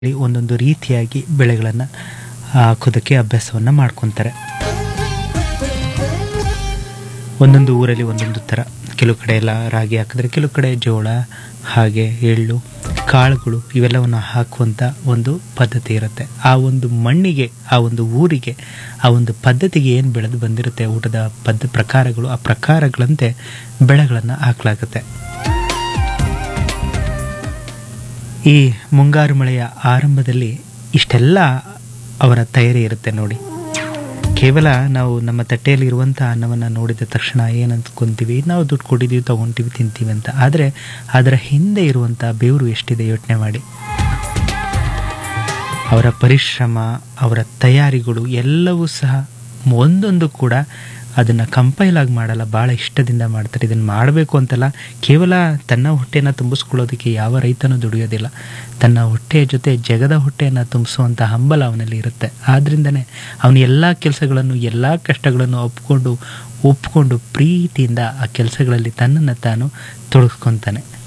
ಇಲ್ಲಿ ಒಂದೊಂದು ರೀತಿಯಾಗಿ ಬೆಳೆಗಳನ್ನು ಹಾಕೋದಕ್ಕೆ ಅಭ್ಯಾಸವನ್ನು ಮಾಡ್ಕೊತಾರೆ ಒಂದೊಂದು ಊರಲ್ಲಿ ಒಂದೊಂದು ಥರ ಕೆಲವು ಕಡೆ ಎಲ್ಲ ರಾಗಿ ಹಾಕಿದ್ರೆ ಕೆಲವು ಕಡೆ ಜೋಳ ಹಾಗೆ ಎಳ್ಳು ಕಾಳುಗಳು ಇವೆಲ್ಲವನ್ನು ಹಾಕುವಂಥ ಒಂದು ಪದ್ಧತಿ ಇರುತ್ತೆ ಆ ಒಂದು ಮಣ್ಣಿಗೆ ಆ ಒಂದು ಊರಿಗೆ ಆ ಒಂದು ಪದ್ಧತಿಗೆ ಏನು ಬೆಳೆದು ಬಂದಿರುತ್ತೆ ಊಟದ ಪದ್ಧ ಪ್ರಕಾರಗಳು ಆ ಪ್ರಕಾರಗಳಂತೆ ಬೆಳೆಗಳನ್ನು ಹಾಕಲಾಗುತ್ತೆ ಈ ಮುಂಗಾರು ಮಳೆಯ ಆರಂಭದಲ್ಲಿ ಇಷ್ಟೆಲ್ಲ ಅವರ ತಯಾರಿ ಇರುತ್ತೆ ನೋಡಿ ಕೇವಲ ನಾವು ನಮ್ಮ ತಟ್ಟೆಯಲ್ಲಿ ಇರುವಂಥ ಅನ್ನವನ್ನು ನೋಡಿದ ತಕ್ಷಣ ಏನು ಅಂದ್ಕೊಂತೀವಿ ನಾವು ದುಡ್ಡು ಕೊಟ್ಟಿದ್ದೀವಿ ತೊಗೊತೀವಿ ತಿಂತೀವಿ ಅಂತ ಆದರೆ ಅದರ ಹಿಂದೆ ಇರುವಂಥ ಬೇವರು ಎಷ್ಟಿದೆ ಯೋಚನೆ ಮಾಡಿ ಅವರ ಪರಿಶ್ರಮ ಅವರ ತಯಾರಿಗಳು ಎಲ್ಲವೂ ಸಹ ಒಂದೊಂದು ಕೂಡ ಅದನ್ನು ಕಂಪೈಲಾಗಿ ಮಾಡಲ್ಲ ಭಾಳ ಇಷ್ಟದಿಂದ ಮಾಡ್ತಾರೆ ಇದನ್ನು ಮಾಡಬೇಕು ಅಂತಲ್ಲ ಕೇವಲ ತನ್ನ ಹೊಟ್ಟೆಯನ್ನು ತುಂಬಿಸ್ಕೊಳ್ಳೋದಕ್ಕೆ ಯಾವ ರೈತನೂ ದುಡಿಯೋದಿಲ್ಲ ತನ್ನ ಹೊಟ್ಟೆಯ ಜೊತೆ ಜಗದ ಹೊಟ್ಟೆಯನ್ನು ತುಂಬಿಸುವಂಥ ಹಂಬಲ ಅವನಲ್ಲಿ ಇರುತ್ತೆ ಆದ್ದರಿಂದನೇ ಅವನು ಎಲ್ಲ ಕೆಲಸಗಳನ್ನು ಎಲ್ಲ ಕಷ್ಟಗಳನ್ನು ಒಪ್ಕೊಂಡು ಒಪ್ಕೊಂಡು ಪ್ರೀತಿಯಿಂದ ಆ ಕೆಲಸಗಳಲ್ಲಿ ತನ್ನನ್ನು ತಾನು ತೊಡಗಿಸ್ಕೊತಾನೆ